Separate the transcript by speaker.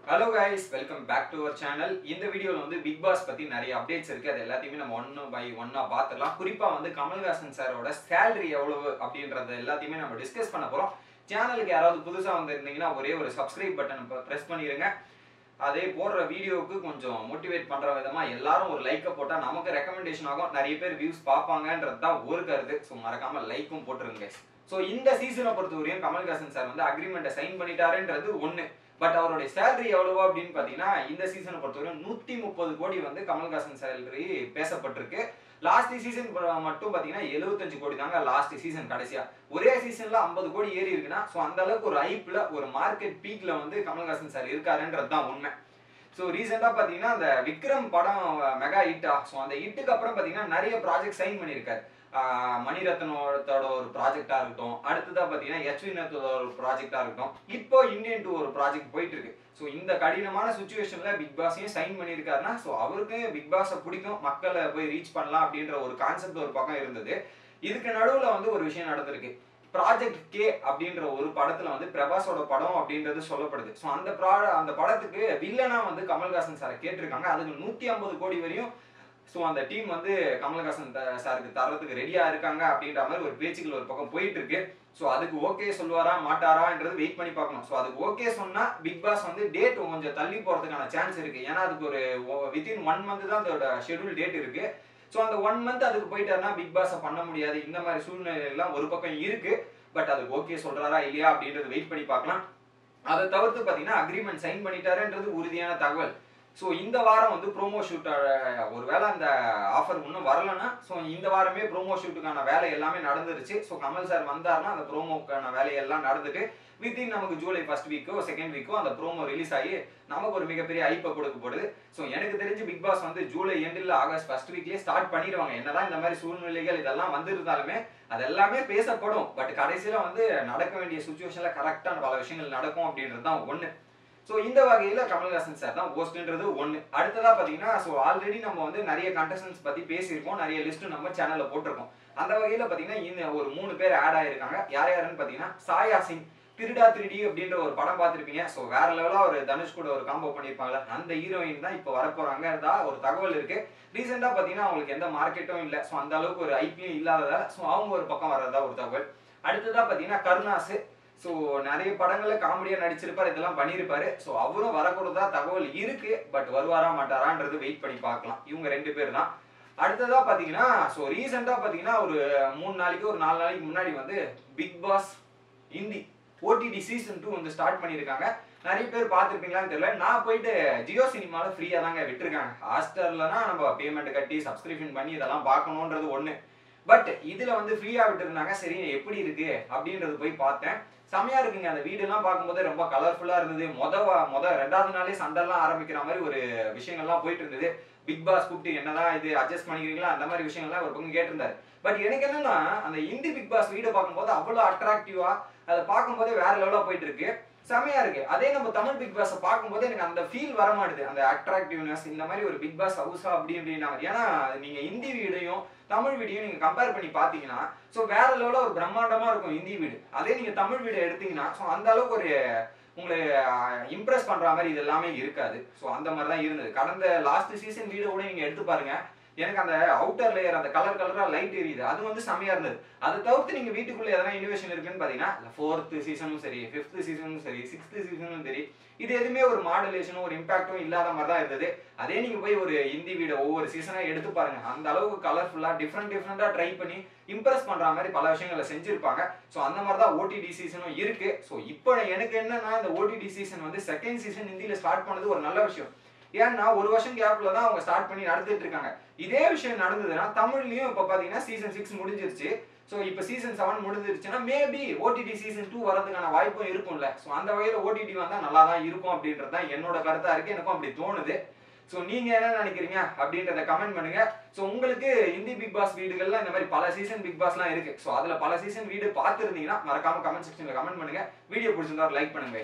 Speaker 1: Hello guys welcome back to our channel இந்த வீடியோவில் வந்து பிக் பாஸ் பற்றி நிறைய அப்டேட்ஸ் இருக்குது அது எல்லாத்தையுமே நம்ம ஒன்று பை ஒன்னாக பார்த்துடலாம் குறிப்பாக வந்து கமல்ஹாசன் சாரோட சேலரி எவ்வளவு அப்படின்றத எல்லாத்தையுமே நம்ம டிஸ்கஸ் பண்ண போகிறோம் சேனலுக்கு யாராவது புதுசாக வந்திருந்தீங்கன்னா ஒரே ஒரு சப்ஸ்கிரைப் பட்டன் ப்ரெஸ் பண்ணிடுங்க அதே போடுற வீடியோவுக்கு கொஞ்சம் மோட்டிவேட் பண்ணுற விதமாக எல்லாரும் ஒரு லைக்கை போட்டால் நமக்கு ரெக்கமெண்டேஷன் ஆகும் நிறைய பேர் வியூஸ் பார்ப்பாங்கன்றது தான் ஒரு கருத்து ஸோ மறக்காமல் லைக்கும் போட்டுருங்க guys. ஸோ இந்த சீசனை பொறுத்தவரையும் கமல்ஹாசன் சார் வந்து அக்ரிமெண்ட்டை சைன் பண்ணிட்டாருன்றது ஒன்று பட் அவருடைய சேலரி எவ்வளவோ அப்படின்னு பார்த்தீங்கன்னா இந்த சீசனை பொறுத்தவரையும் நூற்றி முப்பது கோடி வந்து கமல்ஹாசன் சேலரி பேசப்பட்டிருக்கு லாஸ்ட் சீசன் மட்டும் பார்த்தீங்கன்னா எழுபத்தஞ்சு கோடி தாங்க லாஸ்ட் சீசன் கடைசியா ஒரே சீசன்ல ஐம்பது கோடி ஏறி இருக்குன்னா ஸோ அந்த அளவுக்கு ஒரு ஐப்ல ஒரு மார்க்கெட் பீக்ல வந்து கமல்ஹாசன் சார் இருக்காருன்றது தான் உண்மை ஸோ ரீசெண்டாக பார்த்தீங்கன்னா அந்த விக்ரம் படம் மெகா ஹிட்டா ஸோ அந்த ஹிட்டுக்கு அப்புறம் பார்த்தீங்கன்னா நிறைய ப்ராஜெக்ட் சைன் பண்ணியிருக்காரு ஆஹ் மணிரத்னத்தோட ஒரு ப்ராஜெக்டாக இருக்கட்டும் அடுத்ததாக பார்த்தீங்கன்னா எச் வினத்தோட ஒரு ப்ராஜெக்டாக இருக்கட்டும் இப்போ இந்தியன் டூ ஒரு ப்ராஜெக்ட் போயிட்டு இருக்கு ஸோ இந்த கடினமான சுச்சுவேஷனில் பிக் பாஸையும் சைன் பண்ணியிருக்காருன்னா ஸோ அவருக்கு பிக் பாஸை பிடிக்கும் மக்களை போய் ரீச் பண்ணலாம் அப்படின்ற ஒரு கான்செப்ட் ஒரு பக்கம் இருந்தது இதுக்கு நடுவில் வந்து ஒரு விஷயம் நடந்திருக்கு ப்ராஜெக்ட் கே அப்படின்ற ஒரு படத்துல வந்து பிரபாஸோட படம் அப்படின்றது சொல்லப்படுது ஸோ அந்த ப்ரா அந்த படத்துக்கு வில்லனா வந்து கமல்ஹாசன் சாரை கேட்டிருக்காங்க அதுக்கு நூற்றி ஐம்பது கோடி வரையும் ஸோ அந்த டீம் வந்து கமல்ஹாசன் த- சாருக்கு தர்றதுக்கு ரெடியா இருக்காங்க அப்படின்ற மாதிரி ஒரு பேச்சுக்கள் ஒரு பக்கம் போயிட்டு இருக்கு ஸோ அதுக்கு ஓகே சொல்லுவாரா மாட்டாரான்றது வெயிட் பண்ணி பார்க்கணும் ஸோ அதுக்கு ஓகே சொன்னா பிக் பாஸ் வந்து டேட் கொஞ்சம் தள்ளி போறதுக்கான சான்ஸ் இருக்கு ஏன்னா அதுக்கு ஒரு வித்தின் ஒன் மந்த் தான் அதோட ஷெட்யூல் டேட் இருக்கு ஸோ அந்த ஒன் மந்த் அதுக்கு போயிட்டாருன்னா பிக் பாஸை பண்ண முடியாது இந்த மாதிரி சூழ்நிலையெல்லாம் ஒரு பக்கம் இருக்கு பட் அதுக்கு ஓகே சொல்றாரா இல்லையா அப்படின்றது வெயிட் பண்ணி பார்க்கலாம் அதை தவிர்த்து பார்த்தீங்கன்னா அக்ரிமெண்ட் சைன் பண்ணிட்டாருன்றது உறுதியான தகவல் ஸோ இந்த வாரம் வந்து ப்ரோமோ ஷூட் ஒருவேளை அந்த ஆஃபர் இன்னும் வரலன்னா ஸோ இந்த வாரமே ப்ரோமோ ஷூட்டுக்கான வேலை எல்லாமே நடந்துருச்சு ஸோ கமல் சார் வந்தாருன்னா அந்த ப்ரோமோக்கான வேலையெல்லாம் நடந்துட்டு வித்தின் நமக்கு ஜூலை ஃபர்ஸ்ட் வீக்கோ செகண்ட் வீக்கோ அந்த ப்ரோமோ ரிலீஸ் ஆகி நமக்கு ஒரு மிகப்பெரிய ஐப்பை கொடுக்கப்படுது ஸோ எனக்கு தெரிஞ்சு பிக் பாஸ் வந்து ஜூலை எண்டில் ஆகஸ்ட் ஃபர்ஸ்ட் வீக்லேயே ஸ்டார்ட் பண்ணிடுவாங்க என்னதான் இந்த மாதிரி சூழ்நிலைகள் இதெல்லாம் வந்திருந்தாலுமே அது எல்லாமே பேசப்படும் பட் கடைசியில் வந்து நடக்க வேண்டிய சுச்சுவேஷனில் கரெக்டான பல விஷயங்கள் நடக்கும் அப்படின்றது தான் ஒன்று ஸோ இந்த வகையில் கமல்ஹாசன் சார் தான் ஹோஸ்ட்ன்றது ஒன்று அடுத்ததாக பார்த்தீங்கன்னா ஸோ ஆல்ரெடி நம்ம வந்து நிறைய கண்டஸ்டன்ஸ் பற்றி பேசியிருக்கோம் நிறைய லிஸ்ட்டு நம்ம சேனலில் போட்டிருக்கோம் அந்த வகையில் பார்த்தீங்கன்னா இந்த ஒரு மூணு பேர் ஆட் ஆயிருக்காங்க யார் யாருன்னு பார்த்தீங்கன்னா சாயா சிங் திருடா திருடி அப்படின்ற ஒரு படம் பார்த்துருப்பீங்க ஸோ வேற லெவலாக ஒரு தனுஷ் கூட ஒரு காம்போ பண்ணியிருப்பாங்கல்ல அந்த ஹீரோயின் தான் இப்போ வரப்போறாங்கன்றதா ஒரு தகவல் இருக்கு ரீசெண்டாக பார்த்தீங்கன்னா அவங்களுக்கு எந்த மார்க்கெட்டும் இல்லை ஸோ அந்த அளவுக்கு ஒரு ஐபியும் இல்லாததால ஸோ அவங்க ஒரு பக்கம் வர்றதா ஒரு தகவல் அடுத்ததாக பார்த்தீங்கன்னா கருணாசு ஸோ நிறைய படங்கள்ல காமெடியாக நடிச்சிருப்பார் இதெல்லாம் பண்ணியிருப்பாரு ஸோ அவரும் வரக்கூடதா தகவல் இருக்கு பட் வருவாரா மாட்டாரான்றது வெயிட் பண்ணி பார்க்கலாம் இவங்க ரெண்டு பேர் தான் அடுத்ததா பார்த்தீங்கன்னா ஸோ ரீசெண்டாக பார்த்தீங்கன்னா ஒரு மூணு நாளைக்கு ஒரு நாலு நாளைக்கு முன்னாடி வந்து Big Boss Hindi OTT season two வந்து ஸ்டார்ட் பண்ணியிருக்காங்க நிறைய பேர் பார்த்துருப்பீங்களான்னு தெரியல நான் போயிட்டு ஜியோ சினிமாவில் ஃப்ரீயாக தாங்க விட்டுருக்காங்க ஹாஸ்டல்லனா நம்ம பேமெண்ட் கட்டி சப்ஸ்கிரிப்ஷன் பண்ணி இதெல்லாம் பார்க்கணுன்றது ஒன்று பட் இதில் வந்து ஃப்ரீயாக விட்டுருந்தாங்க சரி எப்படி இருக்கு அப்படின்றது போய் பார்த்தேன் செமையா இருக்குங்க அந்த வீடெல்லாம் பார்க்கும்போது ரொம்ப கலர்ஃபுல்லாக இருந்தது மொத வா- மொத ரெண்டாவது நாளே சண்டைலாம் ஆரம்பிக்கிற மாதிரி ஒரு விஷயங்கள்லாம் போயிட்டு இருந்தது பிக் பாஸ் கூப்பிட்டு என்னதான் இது அட்ஜஸ்ட் பண்ணிக்கிறீங்களா அந்த மாதிரி விஷயங்கள்லாம் ஒரு பக்கம் கேட்டிருந்தாரு பட் எனக்கு என்னன்னா அந்த இந்தி பிக் பாஸ் வீடை பார்க்கும்போது அவ்வளோ அட்ராக்டிவா அதை பார்க்கும்போதே வேற லெவலாக போயிட்டு இருக்கு செமையா இருக்கு அதே நம்ம தமிழ் பிக் பாஸை பார்க்கும்போது எனக்கு அந்த ஃபீல் வர மாட்டுது அந்த அட்ராக்டிவ்னஸ் இந்த மாதிரி ஒரு பிக் பாஸ் ஹவுஸா அப்படி அப்படின்னா ஏன்னா நீங்க ஹிந்தி வீடையும் தமிழ் வீடியோ நீங்க கம்பேர் பண்ணி பாத்தீங்கன்னா ஸோ வேற லெவலில் ஒரு பிரம்மாண்டமா இருக்கும் ஹிந்தி வீடு அதே நீங்க தமிழ் வீடு எடுத்தீங்கன்னா ஸோ அந்த அளவுக்கு ஒரு உங்களை இம்ப்ரெஸ் பண்ற மாதிரி இது எல்லாமே இருக்காது ஸோ அந்த மாதிரி தான் இருந்தது கடந்த லாஸ்ட் சீசன் வீடியோ கூட நீங்க எடுத்து பாருங்க எனக்கு அந்த அவுட்டர் லேயர் அந்த கலர் கலரா லைட் எரியுது அது வந்து செமையா இருந்தது அதை தவிர்த்து நீங்க வீட்டுக்குள்ள எதனா இனோவேஷன் இருக்குன்னு பாத்தீங்கன்னா ஃபோர்த் சீசனும் சரி ஃபிஃப்த் சீசனும் சரி சிக்ஸ்த் சீசனும் சரி இது எதுவுமே ஒரு மாடுலேஷனும் ஒரு இம்பாக்டும் இல்லாத மாதிரி தான் இருந்தது அதே நீங்க போய் ஒரு ஹிந்தி வீடியோ ஒவ்வொரு சீசனா எடுத்து பாருங்க அந்த அளவுக்கு கலர்ஃபுல்லா டிஃப்ரெண்ட் டிஃப்ரெண்டா ட்ரை பண்ணி இம்ப்ரெஸ் பண்ற மாதிரி பல விஷயங்களை செஞ்சிருப்பாங்க ஸோ அந்த மாதிரி தான் ஓடிடி சீசனும் இருக்கு ஸோ இப்போ எனக்கு என்னன்னா இந்த ஓடிடி சீசன் வந்து செகண்ட் சீசன் ஹிந்தியில ஸ்டார்ட் பண்ணது ஒரு நல்ல விஷயம் ஏன்னா ஒரு வருஷம் கேப்ல தான் அவங்க ஸ்டார்ட் பண்ணி நடத்திட்டு இருக்காங்க இதே விஷயம் நடந்ததுன்னா தமிழ்லயும் இப்போ பாத்தீங்கன்னா சீசன் சிக்ஸ் முடிஞ்சிருச்சு ஸோ இப்போ சீசன் செவன் முடிஞ்சிருச்சுன்னா மேபி ஓடிடி சீசன் டூ வரதுக்கான வாய்ப்பும் இருக்கும்ல ஸோ அந்த வகையில் ஓடிடி வந்தால் நல்லா தான் இருக்கும் அப்படின்றது தான் என்னோட கருத்தாக இருக்கு எனக்கும் அப்படி தோணுது ஸோ நீங்க என்ன நினைக்கிறீங்க அப்படின்றத கமெண்ட் பண்ணுங்க ஸோ உங்களுக்கு இந்தி பிக் பாஸ் வீடுகள்ல இந்த மாதிரி பல சீசன் பிக் பாஸ்லாம் இருக்கு ஸோ அதுல பல சீசன் வீடு பார்த்துருந்தீங்கன்னா மறக்காம கமெண்ட் செக்ஷன்ல கமெண்ட் பண்ணுங்க வீடியோ பிடிச்சிருந்தா லைக் பண்ணுங்க